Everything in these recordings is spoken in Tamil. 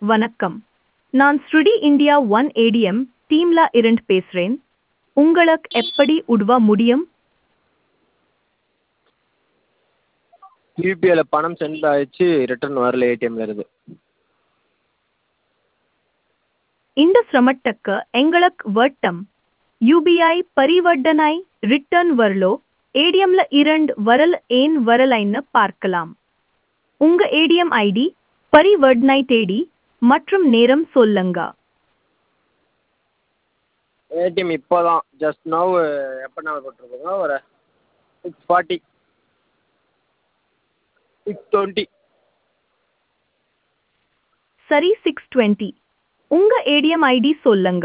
வணக்கம் நான் ஸ்ருடி இந்தியா ஒன் ஏடிஎம் டீம்ல இருந்து பேசுறேன் உங்களுக்கு எப்படி உதவ முடியும் யூபிஐல பணம் சென்ட் ஆயிடுச்சு ரிட்டர்ன் வரல ஏடிஎம்ல இருந்து இந்த சிரமத்துக்கு எங்களுக்கு வட்டம் யூபிஐ பரிவர்த்தனை ரிட்டர்ன் வரலோ ஏடிஎம்ல இருந்து வரல் ஏன் வரலைன்னு பார்க்கலாம் உங்க ஏடிஎம் ஐடி பரிவர்த்தனை தேதி மற்றும் நேரம் சொல்லுங்க ஏடிஎம் இப்போ தான் ஜஸ்ட் நவ் எப்போ நான் போட்டிருக்கோங்க ஒரு சிக்ஸ் ஃபார்ட்டி சிக்ஸ் டுவெண்ட்டி சரி சிக்ஸ் டுவெண்ட்டி உங்க ஏடிஎம் ஐடி சொல்லுங்க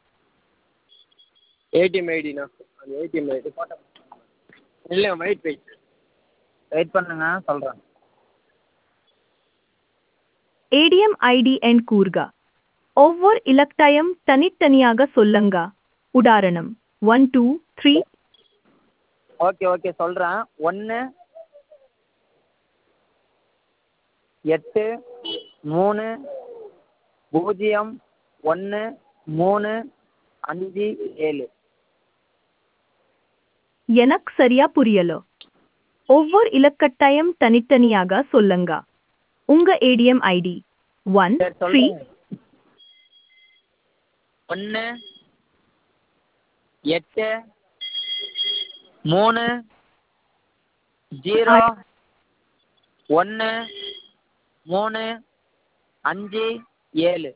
ஏடிஎம் ஐடிண்ணா அந்த ஏடிஎம் ஐடி போட்டோ இல்லை வெயிட் வெயிட் வெயிட் பண்ணுங்க சொல்கிறேன் ஏடிஎம் ஐடி என் கூறுக ஒவ்வொரு இலக்கத்தையும் தனித்தனியாக சொல்லுங்க உதாரணம் one two three okay okay சொல்கிறேன் ஒன்று எட்டு மூணு பூஜ்ஜியம் ஒன்று மூணு அஞ்சு ஏழு எனக்கு சரியா புரியல ஒவ்வொரு இலக்கத்தையும் தனித்தனியாக சொல்லுங்க உங்க ஏடிஎம் ஐடி ஒன் சரி த்ரீ சொல்கிறேன் ஒன்று எட்டு மூணு ஜீரோ ஒன்று மூணு அஞ்சு ஏழு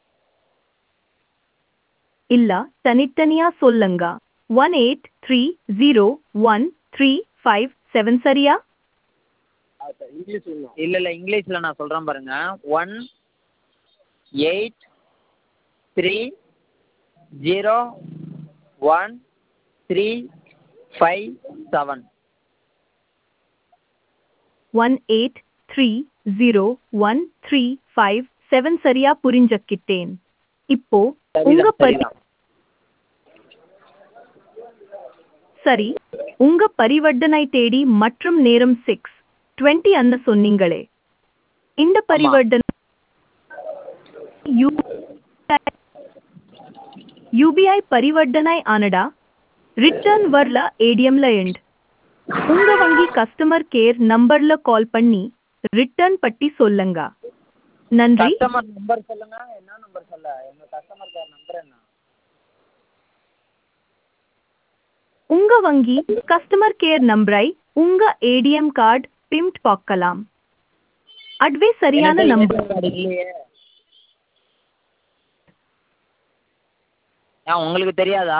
இல்ல தனித்தனியா சொல்லுங்க one eight three zero one three five seven சரியா இங்கிலீஷ் வேணும் இல்லை இல்லை இங்கிலீஷில் நான் சொல்கிறேன் பாருங்க one eight three zero one three five seven one eight three zero one three five seven சரியா புரிஞ்சுக்கிட்டேன் இப்போ உங்க சரிதான் பரி சரிதான் சரி உங்க பரிவர்த்தனை தேதி மற்றும் நேரம் சிக்ஸ் டுவெண்ட்டி அன்னு சொன்னீங்களே இந்த பரிவர்த்தனை யூபிஐ பரிவர்த்தனை ஆனடா ரிட்டர்ன் வரல ஏடிஎம்ல எண்ட் உங்க வங்கி கஸ்டமர் கேர் நம்பர்ல கால் பண்ணி ரிட்டர்ன் பட்டி சொல்லுங்க நன்றி கஸ்டமர் நம்பர் சொல்லுங்க என்ன நம்பர் சொல்ல எங்க கஸ்டமர் கேர் நம்பர் என்ன உங்க வங்கி கஸ்டமர் கேர் நம்பரை உங்க ஏடிஎம் கார்டு பிம்ட் பார்க்கலாம் அதுவே சரியான எனக்கு நம்பர் ATM card இல்லையே ஏன் உங்களுக்கு தெரியாதா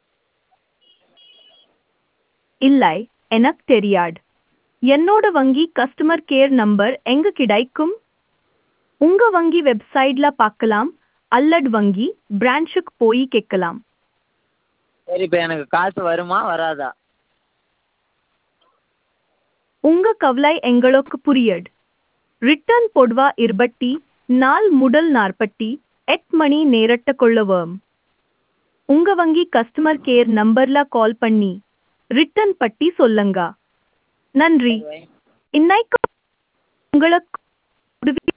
இல்லை எனக்கு தெரியாது என்னோட வங்கி கஸ்டமர் கேர் நம்பர் எங்க கிடைக்கும் உங்க வங்கி வெப்சைட்ல பார்க்கலாம் அல்லது வங்கி பிரான்ச்சுக்கு போய் கேட்கலாம் சரி இப்போ எனக்கு காசு வருமா வராதா உங்க கவலை எங்களுக்கு புரியுது ரிட்டர்ன் பொடுவா இருபட்டி நாள் முதல் நாற்பட்டி எட் மணி நேரட்ட கொள்ளவும் உங்க வங்கி கஸ்டமர் கேர் நம்பர்ல கால் பண்ணி ரிட்டர்ன் பட்டி சொல்லுங்க நன்றி இன்னைக்கு உங்களுக்கு உதவி